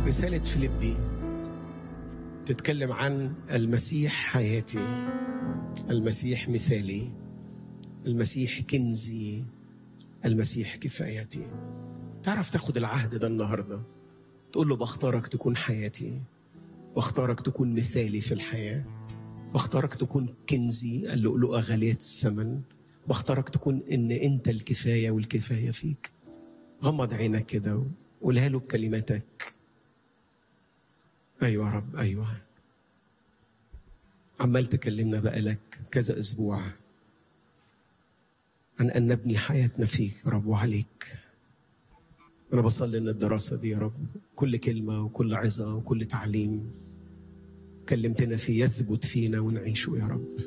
رسالة فيليبي تتكلم عن المسيح حياتي المسيح مثالي المسيح كنزي المسيح كفايتي تعرف تاخد العهد ده النهارده تقول له بختارك تكون حياتي واختارك تكون مثالي في الحياه واختارك تكون كنزي اللؤلؤه غاليه الثمن واختارك تكون ان انت الكفايه والكفايه فيك غمض عينك كده وقولها له بكلماتك ايوه يا رب ايوه عمال تكلمنا بقالك كذا اسبوع عن ان نبني حياتنا فيك يا رب وعليك انا بصلي ان الدراسه دي يا رب كل كلمه وكل عظه وكل تعليم كلمتنا فيه يثبت فينا ونعيشه يا رب